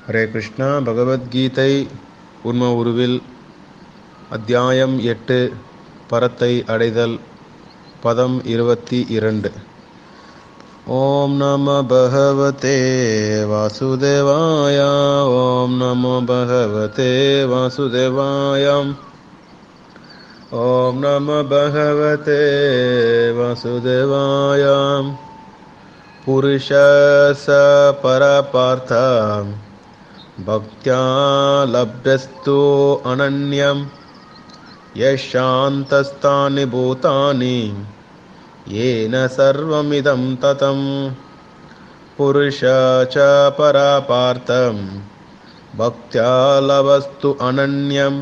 ஹரே கிருஷ்ணா பகவத்கீதை உண்ம உருவில் அத்தியாயம் எட்டு பரத்தை அடைதல் பதம் இருபத்தி இரண்டு ஓம் நம பகவதே வாசுதேவாய ஓம் நமோ பகவதே வாசுதேவாயம் ஓம் நம பகவதே வாசுதேவாயம் पुरुष स परपार्थम् भक्त्या लभ्यस्तु अनन्यं यशान्तस्तानि भूतानि येन सर्वमिदं ततं पुरुष च परापार्थं भक्त्या लभस्तु अनन्यं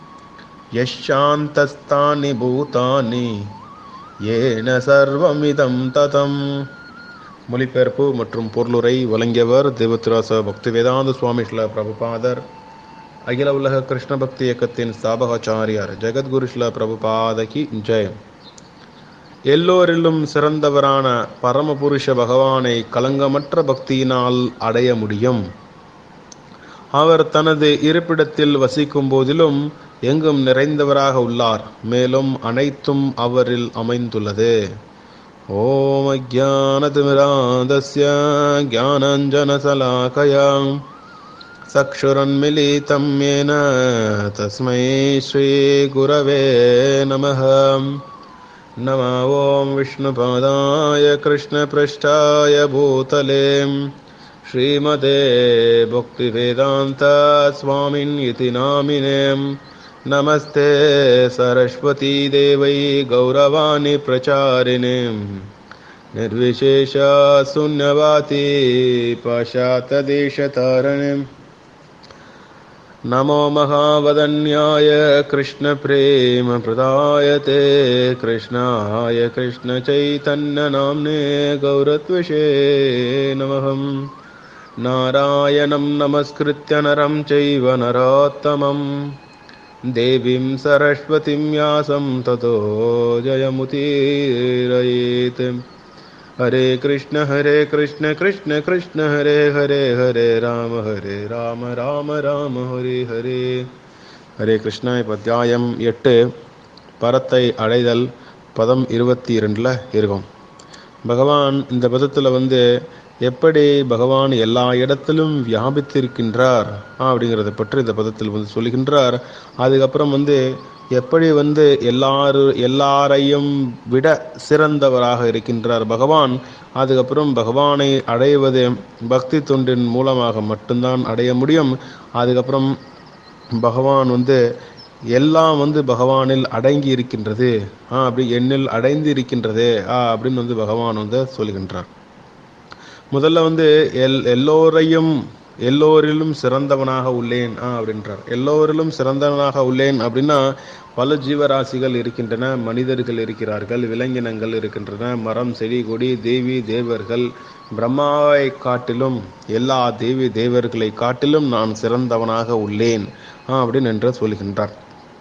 यशान्तस्तानि भूतानि येन सर्वमिदं ततम् மொழிபெயர்ப்பு மற்றும் பொருளுரை வழங்கியவர் தேவத்ராச பக்தி வேதாந்த சுவாமி ஸ்ல பிரபுபாதர் அகில உலக கிருஷ்ண பக்தி இயக்கத்தின் ஸ்தாபகாச்சாரியார் ஜெகத்குரு ஸ்ல பிரபுபாதகி ஜெயம் எல்லோரிலும் சிறந்தவரான பரமபுருஷ பகவானை கலங்கமற்ற பக்தியினால் அடைய முடியும் அவர் தனது இருப்பிடத்தில் வசிக்கும் போதிலும் எங்கும் நிறைந்தவராக உள்ளார் மேலும் அனைத்தும் அவரில் அமைந்துள்ளது ॐ अज्ञानतिमिरान्धस्य ज्ञानञ्जनशलाकया चक्षुरन्मिलितं येन तस्मै श्रीगुरवे नमः नम ॐ विष्णुपादाय कृष्णपृष्ठाय भूतले श्रीमते भक्तिवेदान्तस्वामिन् इति नामिने नमस्ते सरस्वतीदेवै गौरवाणि प्रचारिणे निर्विशेषशून्यवाती पाशातदेशतारिणे नमो महावदन्याय कृष्णप्रेमप्रदायते कृष्णाय कृष्णचैतन्यनाम्ने गौरत्विषे नमः नारायणं नमस्कृत्य नरं चैव नरोत्तमम् देवीं सरस्वतीं व्यासं ततो जयमुतीरयेत् हरे कृष्ण हरे कृष्ण कृष्ण कृष्ण हरे हरे हरे राम हरे राम राम राम हरे हरे ஹரே கிருஷ்ணா இப்போ அத்தியாயம் எட்டு பரத்தை அடைதல் பதம் இருபத்தி இரண்டில் இருக்கும் பகவான் இந்த பதத்தில் வந்து எப்படி பகவான் எல்லா இடத்திலும் வியாபித்திருக்கின்றார் அப்படிங்கிறத பற்றி இந்த பதத்தில் வந்து சொல்லுகின்றார் அதுக்கப்புறம் வந்து எப்படி வந்து எல்லாரு எல்லாரையும் விட சிறந்தவராக இருக்கின்றார் பகவான் அதுக்கப்புறம் பகவானை அடைவது பக்தி தொண்டின் மூலமாக மட்டும்தான் அடைய முடியும் அதுக்கப்புறம் பகவான் வந்து எல்லாம் வந்து பகவானில் அடங்கி இருக்கின்றது ஆ அப்படி எண்ணில் அடைந்து இருக்கின்றது ஆ அப்படின்னு வந்து பகவான் வந்து சொல்கின்றார் முதல்ல வந்து எல் எல்லோரையும் எல்லோரிலும் சிறந்தவனாக உள்ளேன் ஆ அப்படின்றார் எல்லோரிலும் சிறந்தவனாக உள்ளேன் அப்படின்னா பல ஜீவராசிகள் இருக்கின்றன மனிதர்கள் இருக்கிறார்கள் விலங்கினங்கள் இருக்கின்றன மரம் செடி கொடி தேவி தேவர்கள் பிரம்மாவை காட்டிலும் எல்லா தேவி தேவர்களை காட்டிலும் நான் சிறந்தவனாக உள்ளேன் ஆ அப்படின்னு என்று சொல்கின்றார்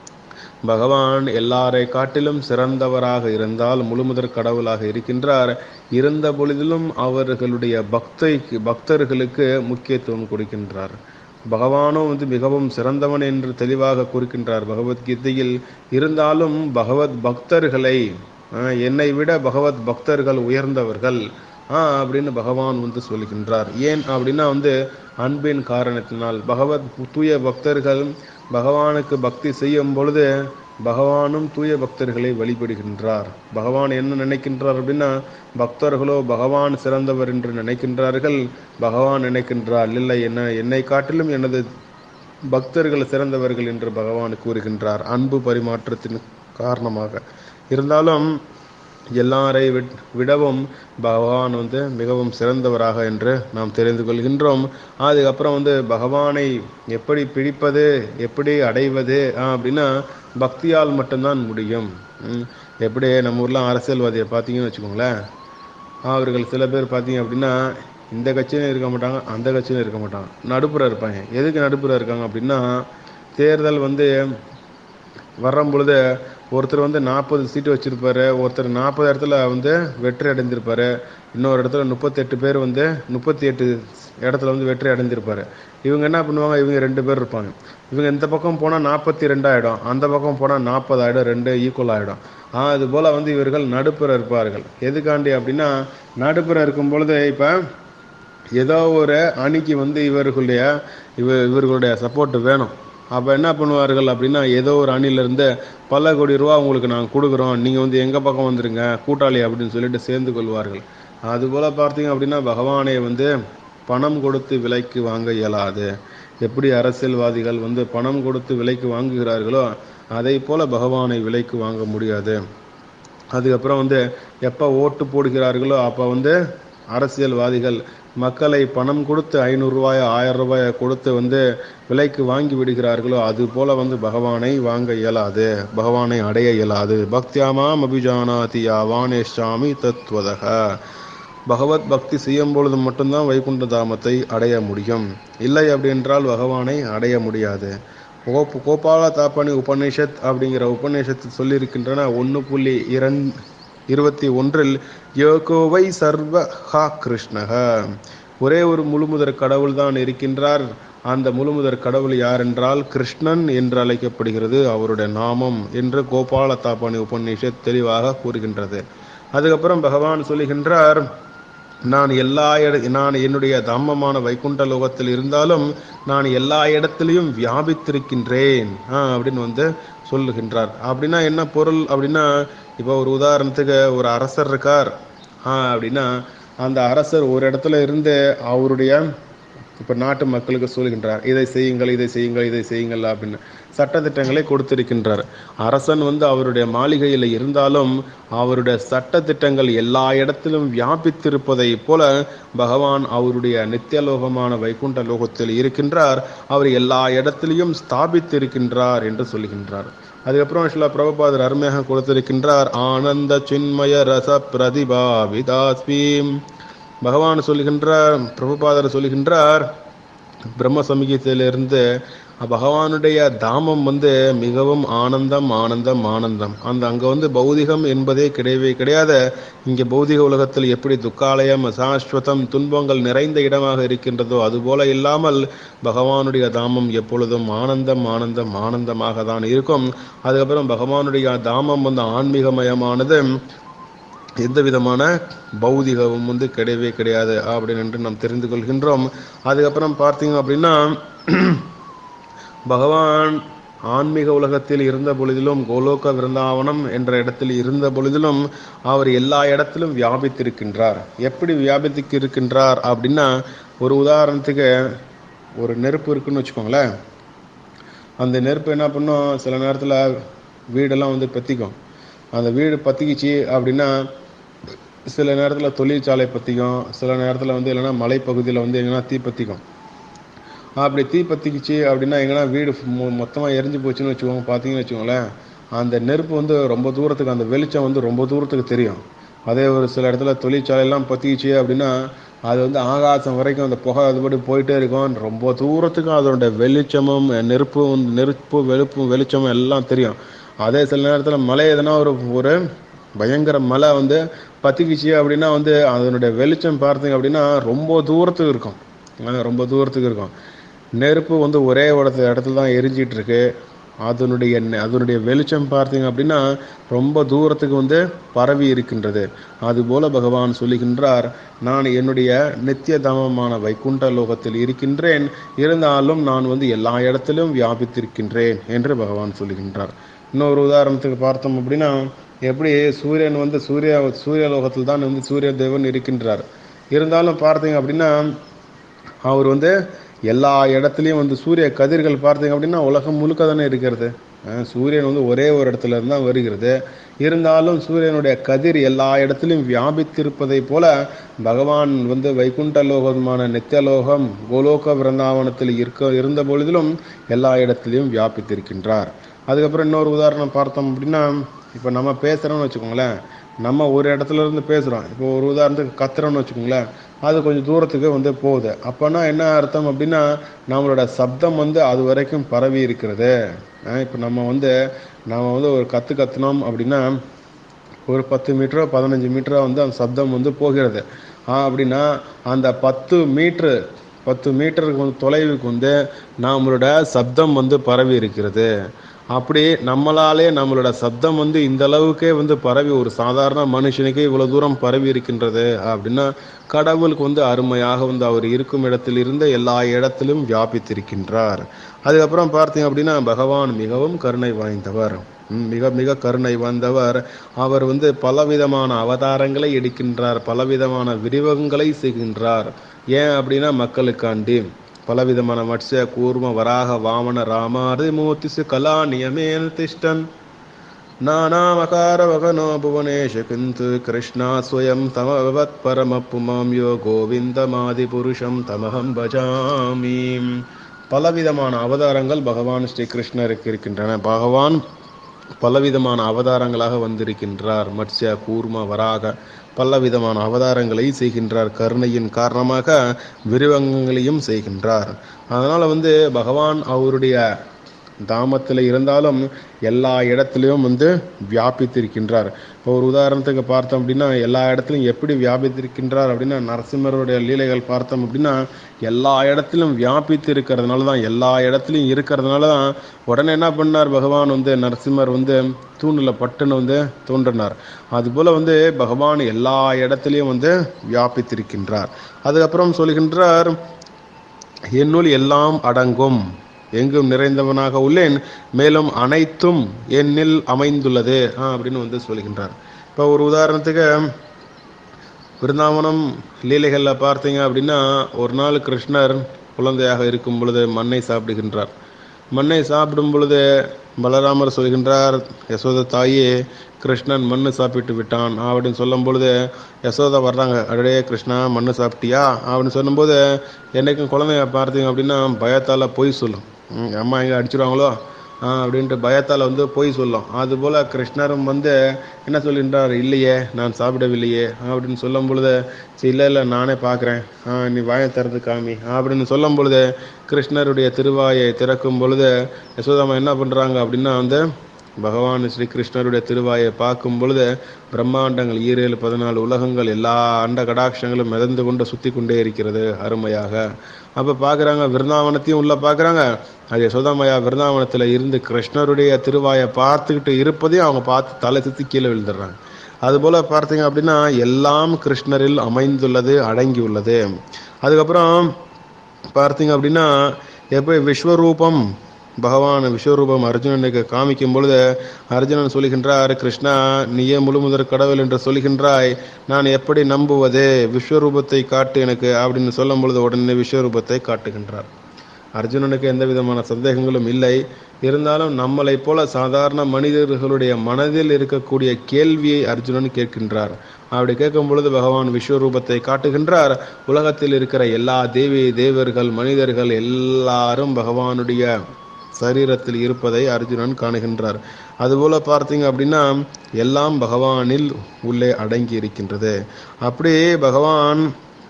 பகவான் எல்லாரை காட்டிலும் சிறந்தவராக இருந்தால் முழுமுதற் கடவுளாக இருக்கின்றார் இருந்த பொழுதிலும் அவர்களுடைய பக்தைக்கு பக்தர்களுக்கு முக்கியத்துவம் கொடுக்கின்றார் பகவானும் வந்து மிகவும் சிறந்தவன் என்று தெளிவாக கூறுகின்றார் பகவத்கீதையில் இருந்தாலும் பகவத் பக்தர்களை என்னை விட பகவத் பக்தர்கள் உயர்ந்தவர்கள் ஆ அப்படின்னு பகவான் வந்து சொல்கின்றார் ஏன் அப்படின்னா வந்து அன்பின் காரணத்தினால் பகவத் தூய பக்தர்கள் பகவானுக்கு பக்தி செய்யும் பொழுது பகவானும் தூய பக்தர்களை வழிபடுகின்றார் பகவான் என்ன நினைக்கின்றார் அப்படின்னா பக்தர்களோ பகவான் சிறந்தவர் என்று நினைக்கின்றார்கள் பகவான் நினைக்கின்றார் இல்லை என்ன என்னை காட்டிலும் எனது பக்தர்கள் சிறந்தவர்கள் என்று பகவான் கூறுகின்றார் அன்பு பரிமாற்றத்தின் காரணமாக இருந்தாலும் எல்லாரை விடவும் பகவான் வந்து மிகவும் சிறந்தவராக என்று நாம் தெரிந்து கொள்கின்றோம் அதுக்கப்புறம் வந்து பகவானை எப்படி பிடிப்பது எப்படி அடைவது அப்படின்னா பக்தியால் மட்டும்தான் முடியும் எப்படி நம்ம ஊர்லாம் அரசியல்வாதியை பார்த்தீங்கன்னு வச்சுக்கோங்களேன் அவர்கள் சில பேர் பார்த்தீங்க அப்படின்னா இந்த கட்சியிலும் இருக்க மாட்டாங்க அந்த கட்சியிலும் இருக்க மாட்டாங்க நடுப்புற இருப்பாங்க எதுக்கு நடுப்புற இருக்காங்க அப்படின்னா தேர்தல் வந்து வரும் பொழுது ஒருத்தர் வந்து நாற்பது சீட்டு வச்சிருப்பாரு ஒருத்தர் நாற்பது இடத்துல வந்து வெற்றி அடைந்திருப்பாரு இன்னொரு இடத்துல முப்பத்தெட்டு பேர் வந்து முப்பத்தி எட்டு இடத்துல வந்து வெற்றி அடைந்திருப்பாரு இவங்க என்ன பண்ணுவாங்க இவங்க ரெண்டு பேர் இருப்பாங்க இவங்க இந்த பக்கம் போனால் நாற்பத்தி ரெண்டாயிடும் அந்த பக்கம் போனால் நாற்பது ஆயிடும் ரெண்டு ஈக்குவல் ஆகிடும் அது போல் வந்து இவர்கள் நடுப்புற இருப்பார்கள் எதுக்காண்டி அப்படின்னா நடுப்புற இருக்கும் பொழுது இப்போ ஏதோ ஒரு அணிக்கு வந்து இவர்களுடைய இவ இவர்களுடைய சப்போர்ட் வேணும் அப்போ என்ன பண்ணுவார்கள் அப்படின்னா ஏதோ ஒரு அணிலேருந்து பல கோடி ரூபா உங்களுக்கு நாங்கள் கொடுக்குறோம் நீங்கள் வந்து எங்கள் பக்கம் வந்துருங்க கூட்டாளி அப்படின்னு சொல்லிட்டு சேர்ந்து கொள்வார்கள் அதுபோல் பார்த்தீங்க அப்படின்னா பகவானை வந்து பணம் கொடுத்து விலைக்கு வாங்க இயலாது எப்படி அரசியல்வாதிகள் வந்து பணம் கொடுத்து விலைக்கு வாங்குகிறார்களோ அதை போல பகவானை விலைக்கு வாங்க முடியாது அதுக்கப்புறம் வந்து எப்போ ஓட்டு போடுகிறார்களோ அப்போ வந்து அரசியல்வாதிகள் மக்களை பணம் கொடுத்து ஐநூறு ரூபாய் ஆயிரம் ரூபாயை கொடுத்து வந்து விலைக்கு வாங்கி விடுகிறார்களோ அது போல வந்து பகவானை வாங்க இயலாது பகவானை அடைய இயலாது பக்தியாமாம் அபிஜானாதி யாவானேஷாமி தத்துவதக பகவத் பக்தி செய்யும் பொழுது மட்டும்தான் வைகுண்ட தாமத்தை அடைய முடியும் இல்லை அப்படின்றால் பகவானை அடைய முடியாது கோப் கோபால தாப்பனி உபநிஷத் அப்படிங்கிற உபநிஷத்து சொல்லியிருக்கின்றன ஒன்று புள்ளி இரண் இருபத்தி ஒன்றில் யோகோவை சர்வ ஹா கிருஷ்ணக ஒரே ஒரு முழுமுதற் கடவுள் தான் இருக்கின்றார் அந்த முழுமுதற் கடவுள் யார் என்றால் கிருஷ்ணன் என்று அழைக்கப்படுகிறது அவருடைய நாமம் என்று கோபால தாப்பானி உபநிஷத் தெளிவாக கூறுகின்றது அதுக்கப்புறம் பகவான் சொல்லுகின்றார் நான் எல்லா இட நான் என்னுடைய தம்மமான வைகுண்ட லோகத்தில் இருந்தாலும் நான் எல்லா இடத்துலையும் வியாபித்திருக்கின்றேன் அப்படின்னு வந்து சொல்லுகின்றார் அப்படின்னா என்ன பொருள் அப்படின்னா இப்போ ஒரு உதாரணத்துக்கு ஒரு அரசர் இருக்கார் அப்படின்னா அந்த அரசர் ஒரு இடத்துல இருந்து அவருடைய இப்போ நாட்டு மக்களுக்கு சொல்கின்றார் இதை செய்யுங்கள் இதை செய்யுங்கள் இதை செய்யுங்கள் அப்படின்னு சட்டத்திட்டங்களை கொடுத்திருக்கின்றார் அரசன் வந்து அவருடைய மாளிகையில் இருந்தாலும் அவருடைய சட்டத்திட்டங்கள் எல்லா இடத்திலும் வியாபித்திருப்பதை போல பகவான் அவருடைய நித்தியலோகமான வைகுண்ட லோகத்தில் இருக்கின்றார் அவர் எல்லா இடத்திலையும் ஸ்தாபித்திருக்கின்றார் என்று சொல்கின்றார் அதுக்கப்புறம் சில பிரபுபாதர் அருமையாக கொடுத்திருக்கின்றார் ஆனந்த சின்மய ரச பிரதிபா விதாஸ்வீம் பகவான் சொல்லுகின்றார் பிரபுபாதர் சொல்லுகின்றார் பிரம்ம சமீகத்திலிருந்து பகவானுடைய தாமம் வந்து மிகவும் ஆனந்தம் ஆனந்தம் ஆனந்தம் அந்த அங்கே வந்து பௌதிகம் என்பதே கிடையவே கிடையாது இங்கே பௌதிக உலகத்தில் எப்படி துக்காலயம் சாஸ்வதம் துன்பங்கள் நிறைந்த இடமாக இருக்கின்றதோ அதுபோல இல்லாமல் பகவானுடைய தாமம் எப்பொழுதும் ஆனந்தம் ஆனந்தம் ஆனந்தமாக தான் இருக்கும் அதுக்கப்புறம் பகவானுடைய தாமம் வந்து ஆன்மீகமயமானது எந்த விதமான பௌதிகமும் வந்து கிடையவே கிடையாது அப்படின்னு என்று நாம் தெரிந்து கொள்கின்றோம் அதுக்கப்புறம் பார்த்தீங்க அப்படின்னா பகவான் ஆன்மீக உலகத்தில் இருந்த பொழுதிலும் கோலோக விருந்தாவனம் என்ற இடத்தில் இருந்த பொழுதிலும் அவர் எல்லா இடத்திலும் வியாபித்திருக்கின்றார் எப்படி வியாபித்து இருக்கின்றார் அப்படின்னா ஒரு உதாரணத்துக்கு ஒரு நெருப்பு இருக்குன்னு வச்சுக்கோங்களேன் அந்த நெருப்பு என்ன பண்ணும் சில நேரத்தில் வீடெல்லாம் வந்து பற்றிக்கும் அந்த வீடு பற்றிக்கிச்சு அப்படின்னா சில நேரத்தில் தொழிற்சாலை பற்றிக்கும் சில நேரத்தில் வந்து இல்லைன்னா மலைப்பகுதியில் வந்து எங்கன்னா தீ பற்றிக்கும் அப்படி தீ பற்றிக்கிச்சு அப்படின்னா எங்கன்னா வீடு மொத்தமாக எரிஞ்சு போச்சுன்னு வச்சுக்கோங்க பார்த்தீங்கன்னு வச்சுக்கோங்களேன் அந்த நெருப்பு வந்து ரொம்ப தூரத்துக்கு அந்த வெளிச்சம் வந்து ரொம்ப தூரத்துக்கு தெரியும் அதே ஒரு சில இடத்துல தொழிற்சாலையெல்லாம் பற்றிக்கிச்சு அப்படின்னா அது வந்து ஆகாசம் வரைக்கும் அந்த புகை அதுபடி போயிட்டே இருக்கும் ரொம்ப தூரத்துக்கு அதோட வெளிச்சமும் நெருப்பு நெருப்பு வெளுப்பும் வெளிச்சமும் எல்லாம் தெரியும் அதே சில நேரத்தில் மழை எதனா ஒரு ஒரு பயங்கர மழை வந்து பற்றிக்கிச்சு அப்படின்னா வந்து அதனுடைய வெளிச்சம் பார்த்தீங்க அப்படின்னா ரொம்ப தூரத்துக்கு இருக்கும் ரொம்ப தூரத்துக்கு இருக்கும் நெருப்பு வந்து ஒரே இடத்துல இடத்துல தான் எரிஞ்சிட்டு இருக்கு அதனுடைய அதனுடைய வெளிச்சம் பார்த்தீங்க அப்படின்னா ரொம்ப தூரத்துக்கு வந்து பரவி இருக்கின்றது அதுபோல பகவான் சொல்லுகின்றார் நான் என்னுடைய நித்திய தமமான வைகுண்ட லோகத்தில் இருக்கின்றேன் இருந்தாலும் நான் வந்து எல்லா இடத்திலும் வியாபித்திருக்கின்றேன் என்று பகவான் சொல்லுகின்றார் இன்னொரு உதாரணத்துக்கு பார்த்தோம் அப்படின்னா எப்படி சூரியன் வந்து சூரிய சூரிய லோகத்தில் தான் வந்து சூரிய தேவன் இருக்கின்றார் இருந்தாலும் பார்த்தீங்க அப்படின்னா அவர் வந்து எல்லா இடத்துலையும் வந்து சூரிய கதிர்கள் பார்த்தீங்க அப்படின்னா உலகம் முழுக்க தானே இருக்கிறது சூரியன் வந்து ஒரே ஒரு இடத்துல இருந்து தான் வருகிறது இருந்தாலும் சூரியனுடைய கதிர் எல்லா இடத்திலும் வியாபித்திருப்பதை போல பகவான் வந்து வைகுண்ட லோகமான நித்தியலோகம் கோலோக பிருந்தாவனத்தில் இருக்க இருந்த பொழுதிலும் எல்லா இடத்திலையும் வியாபித்திருக்கின்றார் அதுக்கப்புறம் இன்னொரு உதாரணம் பார்த்தோம் அப்படின்னா இப்போ நம்ம பேசுகிறோம்னு வச்சுக்கோங்களேன் நம்ம ஒரு இடத்துல இருந்து பேசுகிறோம் இப்போ ஒரு உதாரணத்துக்கு கத்துறோம்னு வச்சுக்கோங்களேன் அது கொஞ்சம் தூரத்துக்கு வந்து போகுது அப்போனா என்ன அர்த்தம் அப்படின்னா நம்மளோட சப்தம் வந்து அது வரைக்கும் பரவி இருக்கிறது இப்போ நம்ம வந்து நம்ம வந்து ஒரு கற்று கத்துனோம் அப்படின்னா ஒரு பத்து மீட்டரோ பதினஞ்சு மீட்டரோ வந்து அந்த சப்தம் வந்து போகிறது அப்படின்னா அந்த பத்து மீட்ரு பத்து மீட்டருக்கு வந்து தொலைவுக்கு வந்து நம்மளோட சப்தம் வந்து பரவி இருக்கிறது அப்படி நம்மளாலே நம்மளோட சப்தம் வந்து இந்த அளவுக்கே வந்து பரவி ஒரு சாதாரண மனுஷனுக்கே இவ்வளவு தூரம் பரவி இருக்கின்றது அப்படின்னா கடவுளுக்கு வந்து அருமையாக வந்து அவர் இருக்கும் இடத்தில் இருந்த எல்லா இடத்திலும் வியாபித்திருக்கின்றார் அதுக்கப்புறம் பார்த்தீங்க அப்படின்னா பகவான் மிகவும் கருணை வாய்ந்தவர் ம், மிக மிக கருணை வந்தவர் அவர் வந்து பலவிதமான அவதாரங்களை எடுக்கின்றார் பலவிதமான விரிவகங்களை செய்கின்றார் ஏன் அப்படின்னா மக்களுக்காண்டி பலவிதமான மத்ஸ்ய கூர்ம வராக வாமன ராமாதி மூர்த்திசு கலா நியமேன திஷ்டன் नानामकारवगनो भुवनेश किन्तु कृष्णा स्वयं तमवत् परमपुमां यो கோவிந்தமாதிபுருஷம் தமகம் பஜாமி பலவிதமான அவதாரங்கள் பகவான் ஸ்ரீ கிருஷ்ணருக்கு இருக்கின்றன பகவான் பலவிதமான அவதாரங்களாக வந்திருக்கின்றார் மத்ஸ்ய கூர்ம வராக பலவிதமான அவதாரங்களை செய்கின்றார் கருணையின் காரணமாக விரிவங்கங்களையும் செய்கின்றார் அதனால வந்து பகவான் அவருடைய தாமத்தில் இருந்தாலும் எல்லா இடத்துலையும் வந்து வியாபித்திருக்கின்றார் இப்போ ஒரு உதாரணத்துக்கு பார்த்தோம் அப்படின்னா எல்லா இடத்துலையும் எப்படி வியாபித்திருக்கின்றார் அப்படின்னா நரசிம்மருடைய லீலைகள் பார்த்தோம் அப்படின்னா எல்லா இடத்திலும் வியாபித்து இருக்கிறதுனால தான் எல்லா இடத்துலையும் இருக்கிறதுனால தான் உடனே என்ன பண்ணார் பகவான் வந்து நரசிம்மர் வந்து தூணில் பட்டுன்னு வந்து தோன்றினார் அதுபோல் வந்து பகவான் எல்லா இடத்துலையும் வந்து வியாபித்திருக்கின்றார் அதுக்கப்புறம் சொல்கின்றார் என்னுள் எல்லாம் அடங்கும் எங்கும் நிறைந்தவனாக உள்ளேன் மேலும் அனைத்தும் என்னில் அமைந்துள்ளது ஆ, அப்படின்னு வந்து சொல்கின்றார் இப்போ ஒரு உதாரணத்துக்கு விருந்தாவனம் லீலைகளில் பார்த்தீங்க அப்படின்னா ஒரு நாள் கிருஷ்ணர் குழந்தையாக இருக்கும் பொழுது மண்ணை சாப்பிடுகின்றார் மண்ணை சாப்பிடும் பொழுது பலராமர் சொல்கின்றார் யசோத தாயே கிருஷ்ணன் மண்ணு சாப்பிட்டு விட்டான் அப்படின்னு சொல்லும் பொழுது யசோதா வர்றாங்க அடடே கிருஷ்ணா மண்ணு சாப்பிட்டியா அப்படின்னு சொல்லும்போது என்னைக்கும் குழந்தைங்க பார்த்தீங்க அப்படின்னா பயத்தால் பொய் சொல்லும் ம், அம்மா எங்கே அடிச்சிருவாங்களோ ஆ அப்படின்ட்டு பயத்தால் வந்து பொய் சொல்லும் அதுபோல் கிருஷ்ணரும் வந்து என்ன சொல்கின்றார் இல்லையே நான் சாப்பிடவில்லையே அப்படின்னு சொல்லும் பொழுது சரி இல்லை இல்லை நானே பார்க்குறேன் ஆ நீ வாயை திறந்து காமி அப்படின்னு சொல்லும் பொழுது கிருஷ்ணருடைய திருவாயை திறக்கும் பொழுது யசோதாமா என்ன பண்ணுறாங்க அப்படின்னா வந்து பகவான் ஸ்ரீ கிருஷ்ணருடைய திருவாயை பார்க்கும் பொழுது பிரம்மாண்டங்கள் ஈரேழு பதினாலு உலகங்கள் எல்லா அண்ட கடாட்சங்களும் மிதந்து கொண்டு சுத்தி கொண்டே இருக்கிறது அருமையாக அப்ப பார்க்கறாங்க விருந்தாவனத்தையும் உள்ள பார்க்கறாங்க அது யசோதாமையா விருந்தாவனத்துல இருந்து கிருஷ்ணருடைய திருவாயை பார்த்துக்கிட்டு இருப்பதையும் அவங்க பார்த்து தலை சுத்தி கீழே விழுந்துடுறாங்க அதுபோல பார்த்தீங்க அப்படின்னா எல்லாம் கிருஷ்ணரில் அமைந்துள்ளது அடங்கியுள்ளது அதுக்கப்புறம் பார்த்தீங்க அப்படின்னா எப்போ விஸ்வரூபம் பகவான் விஸ்வரூபம் அர்ஜுனனுக்கு காமிக்கும் பொழுது அர்ஜுனன் சொல்கின்றார் கிருஷ்ணா நீயே முழுமுதற் கடவுள் என்று சொல்கின்றாய் நான் எப்படி நம்புவது விஸ்வரூபத்தை காட்டு எனக்கு அப்படின்னு சொல்லும் பொழுது உடனே விஸ்வரூபத்தை காட்டுகின்றார் அர்ஜுனனுக்கு எந்த விதமான சந்தேகங்களும் இல்லை இருந்தாலும் நம்மளைப் போல சாதாரண மனிதர்களுடைய மனதில் இருக்கக்கூடிய கேள்வியை அர்ஜுனன் கேட்கின்றார் அப்படி கேட்கும் பொழுது பகவான் விஸ்வரூபத்தை காட்டுகின்றார் உலகத்தில் இருக்கிற எல்லா தேவி தேவர்கள் மனிதர்கள் எல்லாரும் பகவானுடைய சரீரத்தில் இருப்பதை அர்ஜுனன் காணுகின்றார் அதுபோல பார்த்தீங்க அப்படின்னா எல்லாம் பகவானில் உள்ளே அடங்கி இருக்கின்றது அப்படியே பகவான்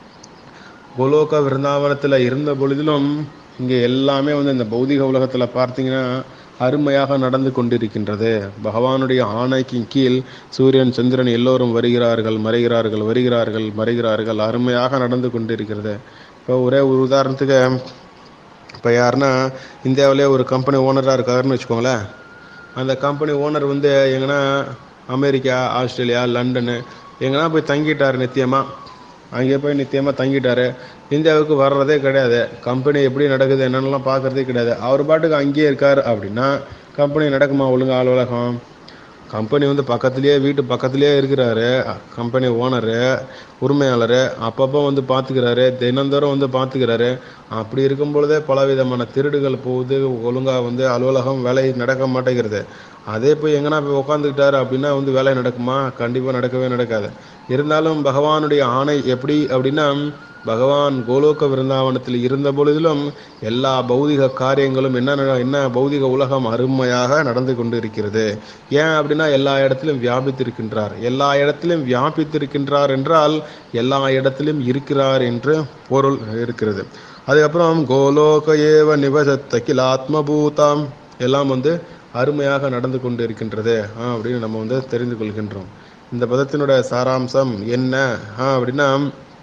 கோலோக விருந்தாவனத்தில் இருந்த பொழுதிலும் இங்கே எல்லாமே வந்து இந்த பௌதிக உலகத்தில் பார்த்தீங்கன்னா அருமையாக நடந்து கொண்டிருக்கின்றது பகவானுடைய ஆணைக்கு கீழ் சூரியன் சந்திரன் எல்லோரும் வருகிறார்கள் மறைகிறார்கள் வருகிறார்கள் மறைகிறார்கள் அருமையாக நடந்து கொண்டிருக்கிறது இப்போ ஒரே ஒரு உதாரணத்துக்கு இப்போ யாருன்னா இந்தியாவிலே ஒரு கம்பெனி ஓனராக இருக்காருன்னு வச்சுக்கோங்களேன் அந்த கம்பெனி ஓனர் வந்து எங்கன்னா அமெரிக்கா ஆஸ்திரேலியா லண்டனு எங்கன்னா போய் தங்கிட்டார் நித்தியமாக அங்கே போய் நித்தியமாக தங்கிட்டாரு இந்தியாவுக்கு வர்றதே கிடையாது கம்பெனி எப்படி நடக்குது என்னென்னலாம் பார்க்கறதே கிடையாது அவர் பாட்டுக்கு அங்கேயே இருக்கார் அப்படின்னா கம்பெனி நடக்குமா ஒழுங்கா அலுவலகம் கம்பெனி வந்து பக்கத்துலேயே வீட்டு பக்கத்துலேயே இருக்கிறாரு கம்பெனி ஓனரு உரிமையாளர் அப்பப்போ வந்து பார்த்துக்கிறாரு தினந்தோறும் வந்து பார்த்துக்கிறாரு அப்படி இருக்கும் பொழுதே பல விதமான திருடுகள் போகுது ஒழுங்காக வந்து அலுவலகம் வேலை நடக்க மாட்டேங்கிறது அதே போய் எங்கன்னா போய் உட்காந்துக்கிட்டாரு அப்படின்னா வந்து வேலை நடக்குமா கண்டிப்பாக நடக்கவே நடக்காது இருந்தாலும் பகவானுடைய ஆணை எப்படி அப்படின்னா பகவான் கோலோக விருந்தாவனத்தில் இருந்த பொழுதிலும் எல்லா பௌதிக காரியங்களும் என்ன நட- என்ன பௌதிக உலகம் அருமையாக நடந்து கொண்டு இருக்கிறது ஏன் அப்படின்னா எல்லா இடத்திலும் வியாபித்திருக்கின்றார் எல்லா இடத்திலும் வியாபித்திருக்கின்றார் என்றால் எல்லா இடத்திலும் இருக்கிறார் என்று பொருள் இருக்கிறது அதுக்கப்புறம் கோலோக ஏவ நிவசத்த கிலாத்மபூதாம் எல்லாம் வந்து அருமையாக நடந்து கொண்டு இருக்கின்றது ஆ, அப்படின்னு நம்ம வந்து தெரிந்து கொள்கின்றோம் இந்த பதத்தினுடைய சாராம்சம் என்ன ஆ, அப்படின்னா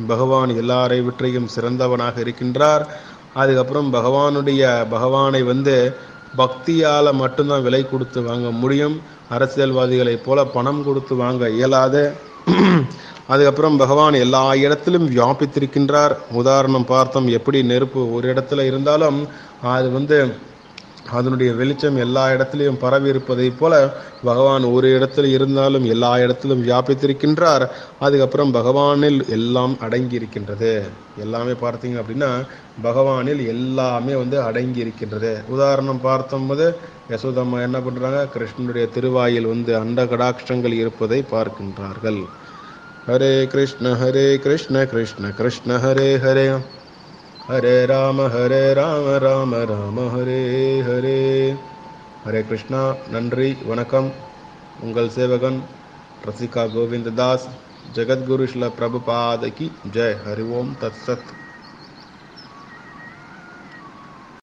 பகவான் எல்லாரை விற்றையும் சிறந்தவனாக இருக்கின்றார் அதுக்கப்புறம் பகவானுடைய பகவானை வந்து பக்தியால் மட்டும்தான் விலை கொடுத்து வாங்க முடியும் அரசியல்வாதிகளைப் போல பணம் கொடுத்து வாங்க இயலாத அதுக்கப்புறம் பகவான் எல்லா இடத்திலும் வியாபித்திருக்கின்றார் உதாரணம் பார்த்தோம் எப்படி நெருப்பு ஒரு இடத்துல இருந்தாலும் அது வந்து அதனுடைய வெளிச்சம் எல்லா இடத்திலையும் பரவி இருப்பதைப் போல பகவான் ஒரு இடத்துல இருந்தாலும் எல்லா இடத்திலும் வியாபித்திருக்கின்றார் அதுக்கப்புறம் பகவானில் எல்லாம் அடங்கி இருக்கின்றது எல்லாமே பார்த்தீங்க அப்படின்னா பகவானில் எல்லாமே வந்து அடங்கி இருக்கின்றது உதாரணம் பார்த்தோம்போது யசோதம்மா என்ன பண்றாங்க கிருஷ்ணனுடைய திருவாயில் வந்து அண்ட கடாட்சங்கள் இருப்பதை பார்க்கின்றார்கள் ஹரே கிருஷ்ண ஹரே கிருஷ்ண கிருஷ்ண கிருஷ்ண ஹரே ஹரே ஹரே ராம ஹரே ராம ராம ராம ஹரே ஹரே ஹரே கிருஷ்ணா நன்றி வணக்கம் உங்கள் சேவகன் ரசிகா கோவிந்ததாஸ் ஜெகத்குரு ஸ்ல பிரபுபாதகி ஜெய் ஹரி ஓம் தத் சத்